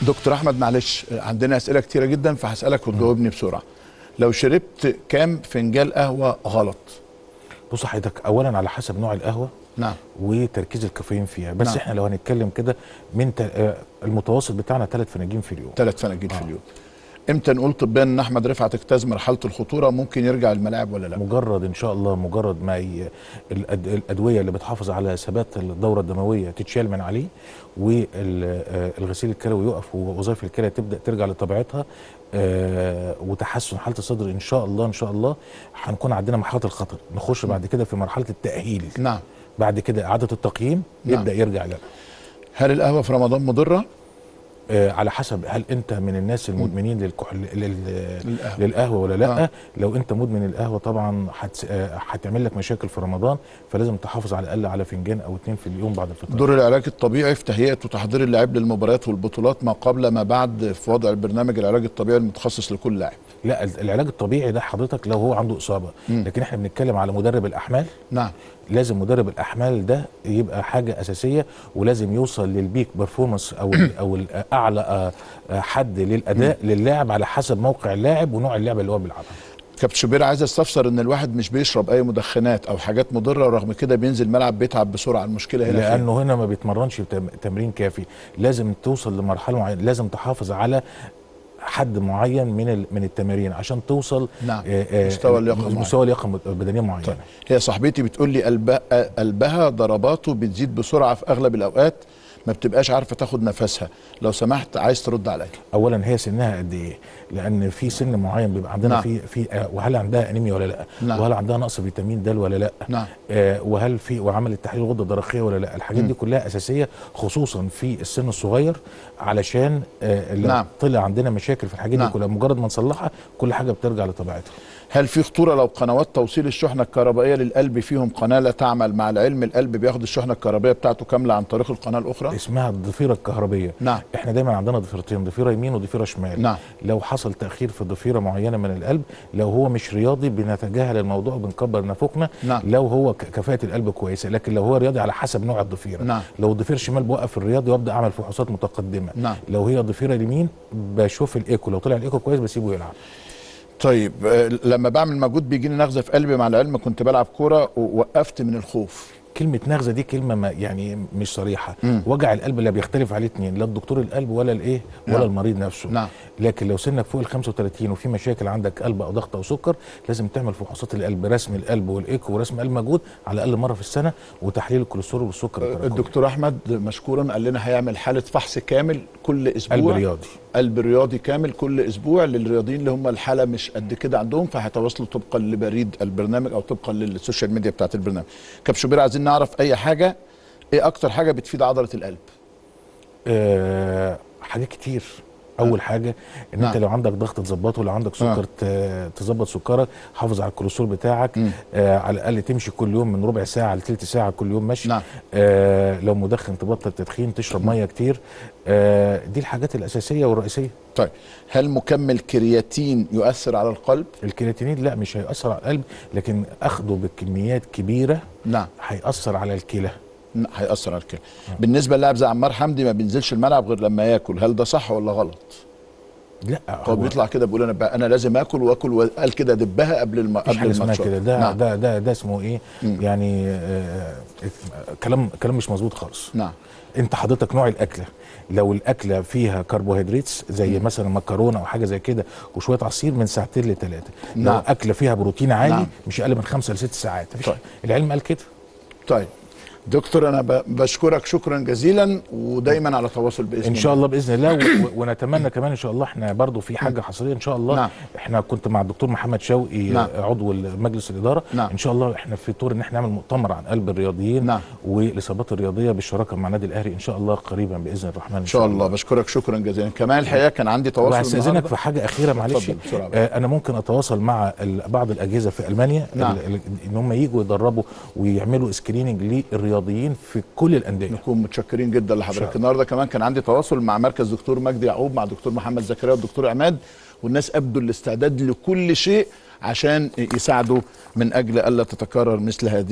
دكتور احمد معلش عندنا اسئله كتيره جدا فهسالك وتجاوبني بسرعه لو شربت كام فنجان قهوه غلط بص حضرتك اولا على حسب نوع القهوه نعم وتركيز الكافيين فيها بس نعم. احنا لو هنتكلم كده من ت... آه، المتوسط بتاعنا ثلاث فناجين في اليوم ثلاث فناجين في آه. اليوم امتى نقول طبيا ان احمد رفعت اجتاز مرحله الخطوره ممكن يرجع الملاعب ولا لا مجرد ان شاء الله مجرد ما ي... الأد... الادويه اللي بتحافظ على ثبات الدوره الدمويه تتشال من عليه والغسيل الكلوي يقف ووظائف الكلى تبدا ترجع لطبيعتها آه، وتحسن حاله الصدر ان شاء الله ان شاء الله هنكون عندنا مرحله الخطر نخش بعد كده في مرحله التاهيل نعم بعد كده اعاده التقييم نعم. يبدا يرجع لنا هل القهوه في رمضان مضره آه، على حسب هل انت من الناس المدمنين للكحول لل... للقهوة. للقهوه ولا لا آه. آه. لو انت مدمن القهوه طبعا هت... آه، هتعمل لك مشاكل في رمضان فلازم تحافظ على الاقل على فنجان او اتنين في اليوم بعد الفطار دور العلاج الطبيعي في تهيئه وتحضير اللاعب للمباريات والبطولات ما قبل ما بعد في وضع البرنامج العلاج الطبيعي المتخصص لكل لاعب لا ال- العلاج الطبيعي ده حضرتك لو هو عنده اصابه مم. لكن احنا بنتكلم على مدرب الاحمال نعم لازم مدرب الاحمال ده يبقى حاجه اساسيه ولازم يوصل للبيك بيرفورمانس او ال او ال اعلى آه، آه، حد للاداء للاعب على حسب موقع اللاعب ونوع اللعبه اللي هو بيلعبها كابتن شوبير عايز استفسر ان الواحد مش بيشرب اي مدخنات او حاجات مضره ورغم كده بينزل الملعب بيتعب بسرعه المشكله هنا فين؟ لانه هنا ما بيتمرنش تم- تمرين كافي لازم توصل لمرحله معينه لازم تحافظ على حد معين من ال- من التمارين عشان توصل نعم. آه، آه، مستوى اللياقة معين. مستوى لياقه بدنيه معينه طيب هي صاحبتي بتقول لي قلبها, قلبها ضرباته بتزيد بسرعه في اغلب الاوقات ما بتبقاش عارفه تاخد نفسها لو سمحت عايز ترد عليا اولا هي سنها قد ايه لان في سن معين بيبقى عندنا نعم. في في آه، وهل عندها انيميا ولا لا نعم. وهل عندها نقص فيتامين د ولا لا نعم آه وهل في وعمل التحليل الغده الدرقيه ولا لا الحاجات دي كلها اساسيه خصوصا في السن الصغير علشان آه لو نعم. طلع عندنا مشاكل في الحاجات نعم. دي كلها مجرد ما نصلحها كل حاجه بترجع لطبيعتها هل في خطوره لو قنوات توصيل الشحنه الكهربائيه للقلب فيهم قناه لا تعمل مع العلم القلب بياخد الشحنه الكهربائيه بتاعته كامله عن طريق القناه الاخرى اسمها الضفيره الكهربيه نعم. احنا دايما عندنا ضفيرتين ضفيره يمين وضفيره شمال نعم. لو حصل تاخير في ضفيره معينه من القلب لو هو مش رياضي بنتجاهل الموضوع وبنكبر نافوخنا نعم. لو هو ك- كفاءه القلب كويسه لكن لو هو رياضي على حسب نوع الضفيره نعم. لو ضفير شمال بوقف الرياضي وابدا اعمل فحوصات متقدمه نعم. لو هي ضفيره اليمين بشوف الايكو لو طلع الايكو كويس بسيبه يلعب طيب آه، لما بعمل مجهود بيجيني نغزه في قلبي مع العلم كنت بلعب كوره ووقفت من الخوف كلمة نغزة دي كلمة ما يعني مش صريحة مم. وجع القلب لا بيختلف عليه اتنين لا الدكتور القلب ولا الايه ولا نعم. المريض نفسه نعم. لكن لو سنك فوق ال 35 وفي مشاكل عندك قلب او ضغط او سكر لازم تعمل فحوصات القلب رسم القلب والايكو ورسم قلب مجهود على الاقل مرة في السنة وتحليل الكوليسترول والسكر التراكمي. الدكتور احمد مشكورا قال لنا هيعمل حاله فحص كامل كل اسبوع قلب رياضي قلب رياضي كامل كل اسبوع للرياضيين اللي هم الحاله مش قد كده عندهم فهيتواصلوا طبقا لبريد البرنامج او طبقا للسوشيال ميديا بتاعت البرنامج كابتن شوبير عايزين نعرف اي حاجه ايه اكتر حاجه بتفيد عضله القلب آه حاجات كتير اول حاجه ان نعم. انت لو عندك ضغط تظبطه لو عندك آه. سكر ت- تظبط سكرك حافظ على الكوليسترول بتاعك مم. آه على الاقل تمشي كل يوم من ربع ساعه لثلث ساعه كل يوم مشي نعم. آه لو مدخن تبطل تدخين تشرب ميه كتير آه دي الحاجات الاساسيه والرئيسيه طيب هل مكمل كرياتين يؤثر على القلب الكرياتينين لا مش هيأثر على القلب لكن اخده بكميات كبيره نعم هيأثر على الكلى ن- هيأثر على الكلى بالنسبه للاعب زي عمار حمدي ما بينزلش الملعب غير لما ياكل هل ده صح ولا غلط لا هو بيطلع كده بيقول انا بقى انا لازم اكل واكل وقال كده دبها قبل الم... مفيش قبل حاجه اسمها الماتشات كده ده نعم. ده ده ده اسمه ايه مم. يعني آه كلام كلام مش مظبوط خالص نعم انت حضرتك نوع الاكله لو الاكله فيها كربوهيدرات زي مم. مثلا مكرونه او حاجه زي كده وشويه عصير من ساعتين لثلاثه لو نعم. اكله فيها بروتين عالي نعم. مش اقل من خمسه لست ساعات مفيش طيب. العلم قال كده طيب دكتور انا ب- بشكرك شكرا جزيلا ودايما على تواصل باذن ان شاء الله باذن الله و- و- ونتمنى كمان ان شاء الله احنا برضو في حاجه حصريه ان شاء الله نعم. احنا كنت مع الدكتور محمد شوقي نعم. عضو مجلس الاداره نعم. ان شاء الله احنا في طور ان احنا نعمل مؤتمر عن قلب الرياضيين نعم. والاصابات الرياضيه بالشراكه مع النادي الاهلي ان شاء الله قريبا باذن الرحمن ان شاء الله بشكرك شكرا جزيلا كمان الحقيقه كان عندي تواصل وهستاذنك النهاردة. في حاجه اخيره معلش اتفضل بسرعة بقى. آه انا ممكن اتواصل مع ال- بعض الاجهزه في المانيا نعم. ال- ال- ان هم يجوا يدربوا ويعملوا سكريننج للرياضيين في كل الانديه نكون متشكرين جدا إن لحضرتك شاء الله. النهارده كمان كان عندي تواصل مع مركز دكتور مجدي يعقوب مع دكتور محمد زكريا والدكتور عماد والناس ابدوا الاستعداد لكل شيء عشان يساعدوا من اجل الا تتكرر مثل هذه